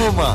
போமா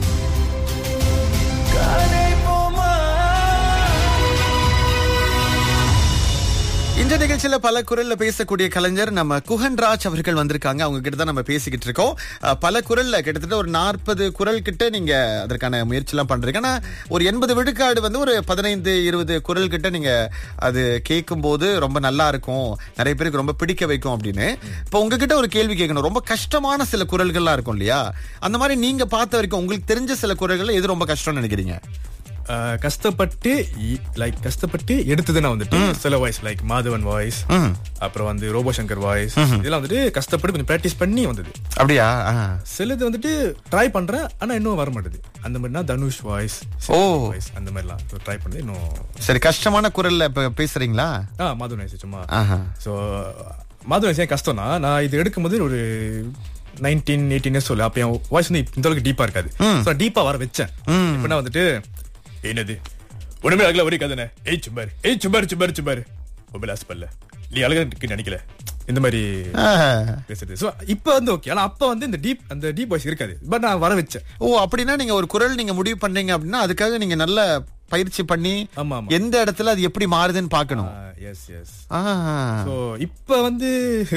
இந்த நிகழ்ச்சியில பல குரல்ல பேசக்கூடிய கலைஞர் நம்ம குஹன்ராஜ் அவர்கள் வந்திருக்காங்க அவங்க கிட்ட தான் நம்ம பேசிக்கிட்டு இருக்கோம் அஹ், பல குரல்ல கிட்டத்தட்ட ஒரு நாற்பது குரல் கிட்ட நீங்க அதற்கான முயற்சி எல்லாம் பண்றீங்க ஆனா ஒரு எண்பது விழுக்காடு வந்து ஒரு பதினைந்து இருபது குரல் கிட்ட நீங்க அது கேட்கும் போது ரொம்ப நல்லா இருக்கும் நிறைய பேருக்கு ரொம்ப பிடிக்க வைக்கும் அப்படின்னு இப்போ உங்ககிட்ட ஒரு கேள்வி கேட்கணும் ரொம்ப கஷ்டமான சில குரல்கள்லாம் இருக்கும் இல்லையா அந்த மாதிரி நீங்க பார்த்த வரைக்கும் உங்களுக்கு தெரிஞ்ச சில குரல்கள் எது ரொம்ப கஷ்டம்னு நினைக்கிறீங்க ஆஹ் கஷ்டப்பட்டு லைக் கஷ்டப்பட்டு எடுத்ததுன்னா வந்துட்டு சில வாய்ஸ் லைக் மாதவன் வாய்ஸ் அப்புறம் வந்து ரோபோ சங்கர் வாய்ஸ் இதெல்லாம் வந்துட்டு கஷ்டப்பட்டு கொஞ்சம் பிராக்டிஸ் பண்ணி வந்தது அப்படியா ஆ. சிலது வந்துட்டு ட்ரை பண்றேன் ஆனா இன்னும் வர மாட்டேது அந்த மாதிரினா தனுஷ் வாய்ஸ் ஓ. வாய்ஸ் அந்த மாதிரிலாம் ட்ரை பண்ணி இன்னும் சரி கஷ்டமான குரல்ல இப்ப பேசுறீங்களா ஆ மாதவன் வாய்ஸ் சும்மா ஆஹா. ஸோ மாதவன் வாய்ஸ் ஏன் கஷ்டம்னா நான் இது எடுக்கும்போது ஒரு நைன்டீன் எயிட்டீன் இயர்ஸ் சொல்லு அப்போ என் வாய்ஸ் வந்து இந்த அளவுக்கு டீப்பா இருக்காது ஸோ டீப்பா வர வச்சேன் இப்போ நான் வந்துட்டு என்னது ஒண்ணுமே அழகுல வரி கதனே ஏய் சும்பாரு ஏய் சும்பாரு சும்பாரு சும்பாரு மொபைல் ஆஸ்பல்ல நீ அழகா இருக்கு நினைக்கல இந்த மாதிரி ஆஹா. பேசுறது ஸோ இப்போ வந்து ஓகே ஆனா அப்ப வந்து இந்த டீப் அந்த டீப் வாய்ஸ் இருக்காது பட் நான் வர வச்சேன் ஓ அப்படின்னா நீங்க ஒரு குரல் நீங்க முடிவு பண்றீங்க அப்படின்னா அதுக்காக நீங்க நல்ல பயிற்சி பண்ணி ஆமா ஆமா எந்த இடத்துல அது எப்படி மாறுதுன்னு பார்க்கணும் எஸ் எஸ் ஆஹா. ஸோ இப்போ வந்து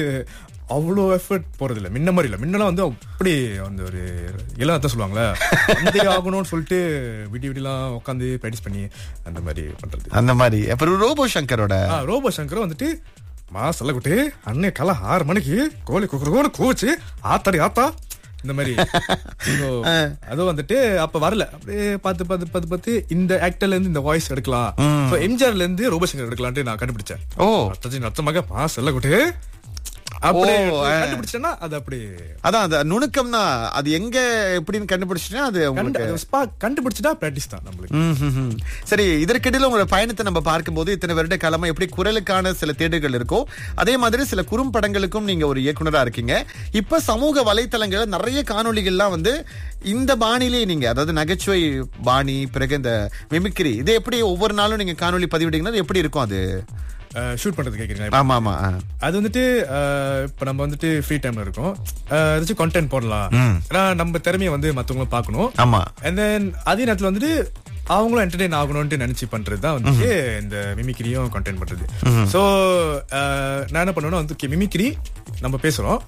அவ்வளோ எஃபர்ட் போறது இல்ல முன்ன மாதிரி இல்ல முன்னெல்லாம் வந்து அப்படி அந்த ஒரு இளவத்தான் சொல்லுவாங்களே வந்தே ஆகணும்னு சொல்லிட்டு விடி விடிலாம் உட்காந்து ப்ராக்டிஸ் பண்ணி அந்த மாதிரி பண்றது அந்த மாதிரி அப்புறம் ரோபோ சங்கரோட ஆ ரோபோ சங்கர் வந்துட்டு மா சொல்லக்கூட்டு அன்னை காலை ஆறு மணிக்கு கோழி குக்குறோன்னு கூவச்சு ஆத்தாடி ஆத்தா இந்த மாதிரி So, அதுவும் வந்துட்டு அப்ப வரல அப்படியே பார்த்து பார்த்து பார்த்து பார்த்து இந்த ஆக்டர்ல இருந்து இந்த வாய்ஸ் எடுக்கலாம் So, எம்ஜிஆர்ல இருந்து ரோபோ சங்கர் எடுக்கலான்ட்டு நான் கண்டுபிடிச்சேன் ஓ அத்தஜி நத்தமாக மா சொல்லக்கூட்டு அப்படியே ஓ, ஆ. கண்டுபிடிச்சேன்னா அது அப்படி அதான் அந்த நுணுக்கம் தான் அது எங்க எப்படின்னு கண்டுபிடிச்சுன்னா அது உங்களுக்கு கண்டு spark கண்டுபிடிச்சிட்டா பிராக்டிஸ் தான் நம்மளுக்கு ம், ம், ம். சரி இதற்கிடையில உங்களோட பயணத்தை நம்ம பார்க்கும்போது இத்தனை வருட காலமா எப்படி குரலுக்கான சில தேடுகள் இருக்கோ அதே மாதிரி சில குறும்படங்களுக்கும் நீங்க ஒரு இயக்குனரா இருக்கீங்க இப்ப சமூக வலைத்தளங்கள்ல நிறைய காணொளிகள்லாம் வந்து இந்த பாணியிலே நீங்க அதாவது நகைச்சுவை பாணி பிறகு இந்த மிமிக்ரி இதை எப்படி ஒவ்வொரு நாளும் நீங்க காணொளி பதிவிட்டீங்கன்னா அது எப்படி இருக்கும் அது ஷூட் பண்றது கேக்குறீங்களா ஆமா ஆமா ஆ. அது வந்துட்டு அஹ், இப்ப நம்ம வந்துட்டு ஃப்ரீ டைம்ல இருக்கோம் அஹ், ஏதாச்சும் கண்டென்ட் போடலாம் ஏன்னா நம்ம திறமையை வந்து மத்தவங்களும் பார்க்கணும் ஆமா அண்ட் தென் அதே நேரத்துல வந்துட்டு அவங்களும் என்டர்டைன் ஆகணும்னு நினைச்சு பண்றது தான் வந்துட்டு இந்த மிமிக்ரியும் கண்டென்ட் பண்றது ஸோ நான் என்ன பண்ணுவேன்னா வந்து மிமிக்ரி நம்ம பேசுறோம்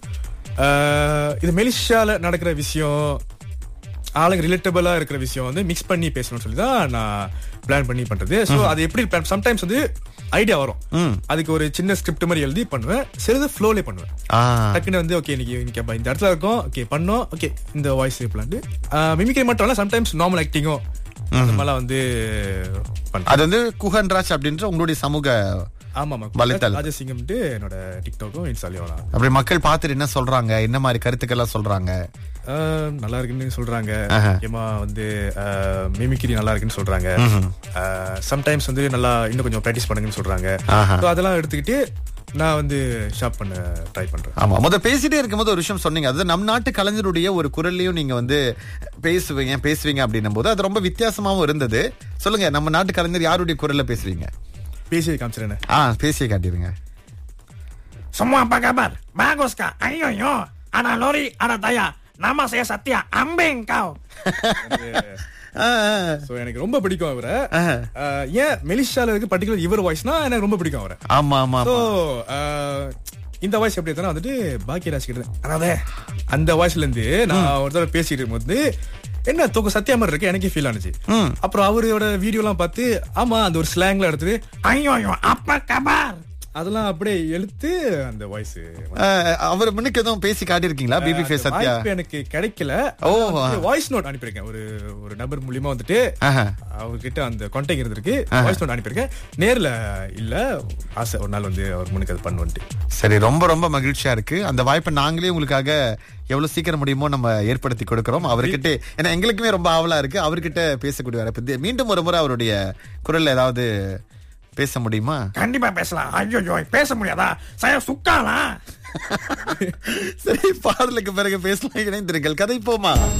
அஹ், இது மெலிஷால நடக்கிற விஷயம் ஆளுங்க ரிலேட்டபிளா இருக்கிற விஷயம் வந்து மிக்ஸ் பண்ணி பேசணும்னு சொல்லி தான் நான் பிளான் பண்ணி பண்றது ஸோ அது எப்படி சம்டைம்ஸ் வந்து ஐடியா வரும் அதுக்கு ஒரு சின்ன ஸ்கிரிப்ட் மாதிரி எழுதி பண்ணுவேன் சிறிது ஃப்ளோலே பண்ணுவேன் ஆ டக்குன்னு வந்து ஓகே இன்னைக்கு இன்னைக்கு அப்ப இந்த இடத்துல இருக்கோம் ஓகே பண்ணோம் ஓகே இந்த வாய்ஸ் பிளான் மிமிக்ரி மட்டும் இல்ல சம்டைம்ஸ் நார்மல் ஆக்டிங்கும் அந்த மாதிரிலாம் வந்து பண்றேன் அது வந்து குஹன்ராஜ் அப்படின்ற உங்களுடைய சமூக ஆமா ஆமா வலைத்தளம். ராஜசிங்கம்ட்டு என்னோட டிக்டாக்கும் இன்ஸ்டாலையும் நான் அப்படி மக்கள் பார்த்துட்டு என்ன சொல்றாங்க என்ன மாதிரி கருத்துக்கள்லாம் சொல்றாங்க ஆஹ், நல்லா இருக்குன்னு சொல்றாங்க ஆஹா. முக்கியமா வந்து மிமிக்ரி நல்லா இருக்குன்னு சொல்றாங்க சம்டைம்ஸ் வந்து நல்லா இன்னும் கொஞ்சம் ப்ராக்டிஸ் பண்ணுங்கன்னு சொல்றாங்க ஆஹா. So அதெல்லாம் எடுத்துக்கிட்டு நான் வந்து ஷாப் பண்ண ட்ரை பண்றேன் ஆமா முத பேசிட்டே இருக்கும்போது ஒரு விஷயம் சொன்னீங்க அது நம் நாட்டு கலைஞருடைய ஒரு குரல்லையும் நீங்க வந்து பேசுவீங்க பேசுவீங்க அப்படின்னும் போது அது ரொம்ப வித்தியாசமாவும் இருந்தது சொல்லுங்க நம்ம நாட்டு கலைஞர் யாருடைய குரல்ல பேசுவீங்க பேசி காமிச்சிருந்தேன் ஆ பேசியே காட்டிடுங்க Semua apa kabar? Bagus kak. Ayo yo. Ana Lori, ana Daya. Nama saya Satya. Ambing kau. ஆ, ஆ. ஸோ எனக்கு ரொம்ப பிடிக்கும் அவரை ஆஹா. ஆஹ், ஏன் மெலிஷால இருக்கு பர்டிகுலர் இவர் வாய்ஸ்னா எனக்கு ரொம்ப பிடிக்கும் அவரை ஆமா ஆமா ஸோ ஆமா. இந்த வாய்ஸ் எப்படி எடுத்தா வந்துட்டு பாக்கியராஜ் கிட்ட அதாவது அந்த வாய்ஸ்ல இருந்து நான் ஒரு தடவை பேசிட்டு இருக்கும்போது என்ன தூக்க சத்தியா மாதிரி இருக்கு எனக்கே ஃபீல் ஆனிச்சு அப்புறம் அவரோட வீடியோ எல்லாம் பார்த்து ஆமா அந்த ஒரு ஸ்லாங்ல எடுத்தது Ayo yo. Apa kabar? அதெல்லாம் அப்படியே எழுத்து அந்த வாய்ஸ் ஆ, அவர் முன்னுக்கு எதுவும் பேசி காட்டியிருக்கீங்களா பிபி ஃபேஸ் சத்யா வாய்ப்பு எனக்கு கிடைக்கல ஓ. வாய்ஸ் நோட் அனுப்பியிருக்கேன் ஒரு ஒரு நபர் மூலியமா வந்துட்டு ஆஹா. அவர்கிட்ட அந்த கான்டாக்ட் இருந்திருக்கு வாய்ஸ் நோட் அனுப்பியிருக்கேன் நேர்ல இல்ல ஆசை ஒரு நாள் வந்து அவர் முன்னுக்கு அது பண்ணுவந்துட்டு சரி ரொம்ப ரொம்ப மகிழ்ச்சியா இருக்கு அந்த வாய்ப்பை நாங்களே உங்களுக்காக எவ்வளவு சீக்கிரம் முடியுமோ நம்ம ஏற்படுத்தி கொடுக்கிறோம் அவர்கிட்ட ஏன்னா எங்களுக்குமே ரொம்ப ஆவலா இருக்கு அவர்கிட்ட பேசக்கூடிய வாய்ப்பு தி- மீண்டும் ஒரு முறை அவருடைய குரல்ல ஏதாவது பேச முடியுமா Kandipah பேசலாம் ஐயோ யோ பேச முடியாதா saya suka lah சரி பாடலுக்கு பிறகு பேசலாம் இணைந்திருங்கள் கதை போமா